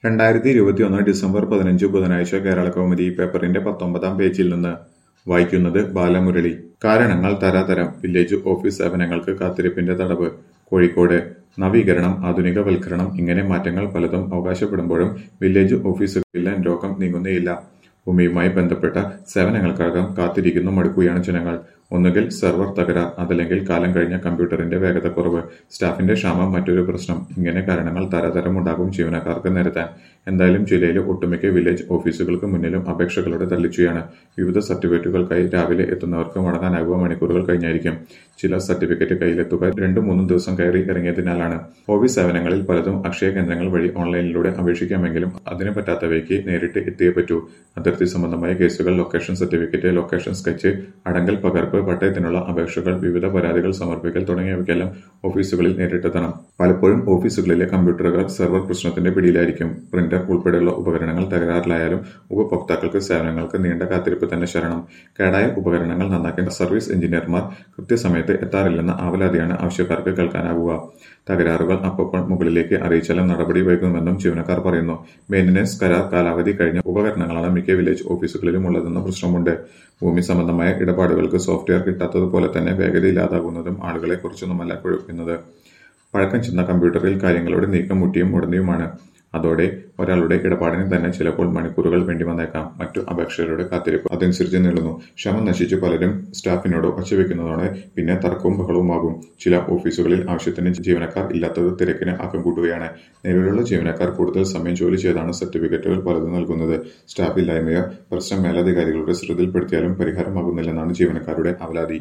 രണ്ടായിരത്തി ഇരുപത്തിയൊന്ന് ഡിസംബർ പതിനഞ്ച് ബുധനാഴ്ച കേരള കൗമുദി പേപ്പറിന്റെ പത്തൊമ്പതാം പേജിൽ നിന്ന് വായിക്കുന്നത് ബാലമുരളി കാരണങ്ങൾ തരാതരം വില്ലേജ് ഓഫീസ് സേവനങ്ങൾക്ക് കാത്തിരിപ്പിന്റെ തടവ് കോഴിക്കോട് നവീകരണം ആധുനികവൽക്കരണം ഇങ്ങനെ മാറ്റങ്ങൾ പലതും അവകാശപ്പെടുമ്പോഴും വില്ലേജ് ഓഫീസുകളിലെ രോഗം നീങ്ങുന്നേയില്ല ഭൂമിയുമായി ബന്ധപ്പെട്ട സേവനങ്ങൾക്കകം കാത്തിരിക്കുന്നു മടുക്കുകയാണ് ജനങ്ങൾ ഒന്നുകിൽ സെർവർ തകരാർ അതല്ലെങ്കിൽ കാലം കഴിഞ്ഞ കമ്പ്യൂട്ടറിന്റെ വേഗതക്കുറവ് സ്റ്റാഫിന്റെ ക്ഷാമം മറ്റൊരു പ്രശ്നം ഇങ്ങനെ കാരണങ്ങൾ തരതരം ഉണ്ടാകും ജീവനക്കാർക്ക് നിരത്താൻ എന്തായാലും ജില്ലയിലെ ഒട്ടുമിക്ക വില്ലേജ് ഓഫീസുകൾക്ക് മുന്നിലും അപേക്ഷകളുടെ തള്ളിച്ചയാണ് വിവിധ സർട്ടിഫിക്കറ്റുകൾക്കായി രാവിലെ എത്തുന്നവർക്ക് മടങ്ങാനാകുക മണിക്കൂറുകൾ കഴിഞ്ഞായിരിക്കും ചില സർട്ടിഫിക്കറ്റ് കയ്യിലെത്തുക രണ്ടും മൂന്നും ദിവസം കയറി ഇറങ്ങിയതിനാലാണ് ഓഫീസ് സേവനങ്ങളിൽ പലതും അക്ഷയ കേന്ദ്രങ്ങൾ വഴി ഓൺലൈനിലൂടെ അപേക്ഷിക്കാമെങ്കിലും അതിന് പറ്റാത്തവയ്ക്ക് നേരിട്ട് എത്തിയേ പറ്റൂ അതിർത്തി സംബന്ധമായ കേസുകൾ ലൊക്കേഷൻ സർട്ടിഫിക്കറ്റ് ലൊക്കേഷൻ സ്കെച്ച് അടങ്കൽ പകർപ്പ് പട്ടയത്തിനുള്ള അപേക്ഷകൾ വിവിധ പരാതികൾ സമർപ്പിക്കൽ തുടങ്ങിയവയ്ക്കെല്ലാം ഓഫീസുകളിൽ നേരിട്ടെത്തണം പലപ്പോഴും ഓഫീസുകളിലെ കമ്പ്യൂട്ടറുകൾ സെർവർ പ്രശ്നത്തിന്റെ പിടിയിലായിരിക്കും പ്രിന്റർ ഉൾപ്പെടെയുള്ള ഉപകരണങ്ങൾ തകരാറിലായാലും ഉപഭോക്താക്കൾക്ക് സേവനങ്ങൾക്ക് നീണ്ട കാത്തിരിപ്പ് തന്നെ ശരണം കേടായ ഉപകരണങ്ങൾ നന്നാക്കേണ്ട സർവീസ് എഞ്ചിനീയർമാർ കൃത്യസമയത്ത് എത്താറില്ലെന്ന ആവലാതിയാണ് ആവശ്യക്കാർക്ക് കേൾക്കാനാവുക തകരാറുകൾ അപ്പോൾ മുകളിലേക്ക് അറിയിച്ചാലും നടപടി വൈകുമെന്നും ജീവനക്കാർ പറയുന്നു മെയിന്റനൻസ് കരാർ കാലാവധി കഴിഞ്ഞ ഉപകരണങ്ങളാണ് മിക്ക വില്ലേജ് ഓഫീസുകളിലും ഉള്ളതെന്ന പ്രശ്നമുണ്ട് ഭൂമി സംബന്ധമായ ഇടപാടുകൾക്ക് സോഫ്റ്റ്വെയർ കിട്ടാത്തതുപോലെ തന്നെ വേഗതയില്ലാതാകുന്നതും ആളുകളെ കുറിച്ചൊന്നുമല്ല കുഴക്കുന്നത് പഴക്കം ചെന്ന കമ്പ്യൂട്ടറിൽ കാര്യങ്ങളുടെ നീക്കം മുട്ടിയും ഉടനെയുമാണ് അതോടെ ഒരാളുടെ ഇടപാടിന് തന്നെ ചിലപ്പോൾ മണിക്കൂറുകൾ വേണ്ടി വന്നേക്കാം മറ്റു അപേക്ഷകരുടെ കാത്തിരിപ്പ് അതനുസരിച്ച് നീളുന്നു ക്ഷമ നശിച്ച് പലരും സ്റ്റാഫിനോട് ഒച്ചവെക്കുന്നതോടെ പിന്നെ തർക്കവും ബഹളവുമാകും ചില ഓഫീസുകളിൽ ആവശ്യത്തിന് ജീവനക്കാർ ഇല്ലാത്തത് തിരക്കിന് ആക്കം കൂട്ടുകയാണ് നിലവിലുള്ള ജീവനക്കാർ കൂടുതൽ സമയം ജോലി ചെയ്താണ് സർട്ടിഫിക്കറ്റുകൾ പലതും നൽകുന്നത് സ്റ്റാഫ് ഇല്ലായ്മയോ പ്രശ്നം മേലധികാരികളുടെ ശ്രദ്ധയിൽപ്പെടുത്തിയാലും പരിഹാരമാകുന്നില്ലെന്നാണ് ജീവനക്കാരുടെ അവലാതി